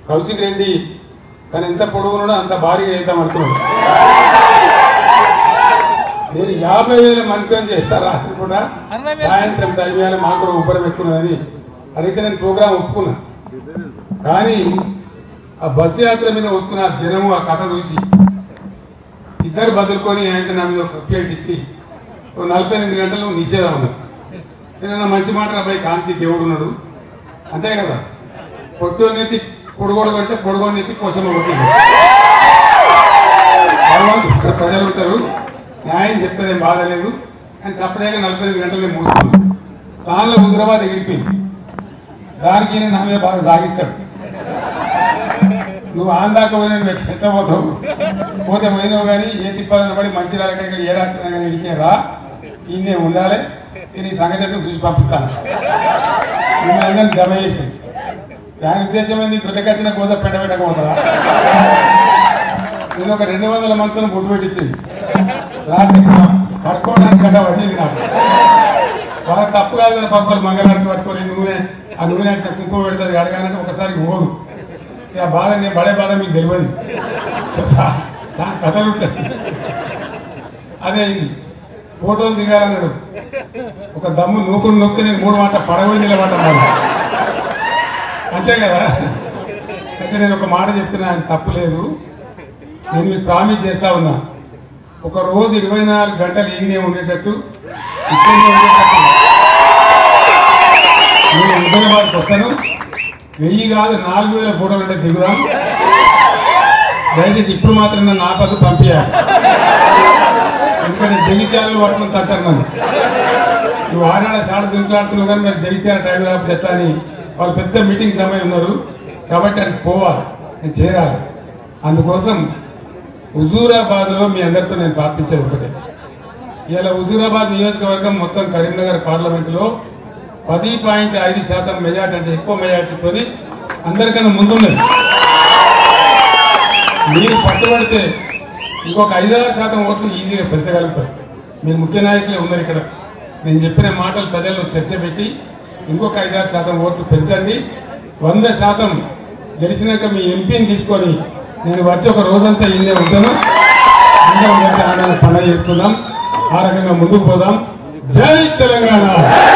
కౌశిక్ రెడ్డి తను ఎంత పొడుగున్నాడో అంత భారీగా వేద్దాం అనుకున్నాడు నేను యాభై వేల మంత్రం చేస్తా రాత్రి కూడా సాయంత్రం దైవ్యాలు మాకు కూడా ఉపరం ఎక్కున్నదని అదైతే నేను ప్రోగ్రాం ఒప్పుకున్నా కానీ ఆ బస్సు యాత్ర మీద వస్తున్న ఆ జనము ఆ కథ చూసి ఇద్దరు బదులుకొని ఆయన నా మీద ఒక ప్లేట్ ఇచ్చి ఓ నలభై ఎనిమిది గంటలు నిషేధం ఉన్నది నేను మంచి మాట రాబాయి కాంతి దేవుడు ఉన్నాడు అంతే కదా పొట్టోని ఎత్తి పొడుగోడు కంటే పొడుగోని ఎత్తి పోషణ కొట్టింది భగవంతుడు ఇక్కడ ప్రజలు ఉంటారు న్యాయం చెప్తే ఏం బాధ లేదు అని సపరేట్గా నలభై ఎనిమిది గంటలు మూసుకున్నాను దానిలో హుజరాబాద్ ఎగిరిపోయింది దానికి ఈయన నా మీద బాగా సాగిస్తాడు నువ్వు ఆందాక పోయిన ఎట్ట పోతావు పోతే పోయినావు కానీ ఏ తిప్పాలని పడి మంచి రాలకడికి ఏ రాత్రి కానీ ఇడికే రా ఈయనే ఉండాలి నేను ఈ సంగతి అయితే చూసి పంపిస్తాను మిమ్మల్ని అందరినీ జమ చేసి దాని ఉద్దేశం ఏంది గుట్టకొచ్చిన కోస పెంట పెట్టకపోతుందా నేను ఒక రెండు వందల మందిని బొట్టు పెట్టించింది రాత్రి పడుకోవడానికి గంట పట్టింది నాకు వాళ్ళకి తప్పు కాదు కదా పక్కలు మంగళారతి పట్టుకొని నూనె ఆ నూనె అట్లా కుంకుమ పెడుతుంది అడగానంటే ఒకసారి పోదు ఇక ఆ బాధ నేను పడే బాధ మీకు తెలియదు సో చా- చాలా కథలు ఉంటాయి అదే అయింది ఫోటోలు దిగాలన్నాడు ఒక దమ్ము నూకుడు నొక్కి నేను మూడు మాట పడవ నిలబడ్డాను అంతే కదా అయితే నేను ఒక మాట చెప్తున్నా ఆయన తప్పు లేదు నేను మీకు ప్రామిస్ చేస్తా ఉన్నా ఒక రోజు ఇరవై నాలుగు గంటలు ఈయనే ఉండేటట్టు ఇక్కడనే ఉండేటట్టు నేను హైదరాబాద్కి వస్తాను వెయ్యి కాదు నాలుగు వేల ఫోటోలు అంటే దిగుదాం దయచేసి ఇప్పుడు మాత్రం నన్ను ఆపదు పంపించాలి ఎందుకంటే జగిత్యాలు పట్టుకుని తట్టారు నన్ను నువ్వు ఆడాడ సాడ దింట్లాడుతున్నావు కానీ మరి జగిత్యాల టైం రాకపోతే ఎట్లా అని వాళ్ళు పెద్ద మీటింగ్ సమయం ఉన్నారు కాబట్టి అది పోవాలి నేను చేరాలి అందుకోసం హుజూరాబాద్లో మీ అందరితో నేను ప్రార్థించేది ఒకటే ఇలా హుజూరాబాద్ నియోజకవర్గం మొత్తం కరీంనగర్ పార్లమెంటులో పది పాయింట్ ఐదు శాతం మెజార్టీ అంటే ఎక్కువ మెజార్టీతో అందరికన్నా ముందున్నది మీరు పట్టుబడితే ఇంకొక ఐదారు శాతం ఓట్లు ఈజీగా పెంచగలుగుతారు మీరు ముఖ్య నాయకులే ఉన్నారు ఇక్కడ నేను చెప్పిన మాటలు ప్రజల్లో చర్చ పెట్టి ఇంకొక ఐదారు శాతం ఓట్లు పెంచండి వంద శాతం గెలిచినాక మీ ఎంపీని తీసుకొని నేను వచ్చి ఒక రోజంతా ఇల్లే ఉంటాను అందరం కలిసి ఆనంద పండుగ చేసుకుందాం ఆ రకంగా ముందుకు పోదాం జై తెలంగాణ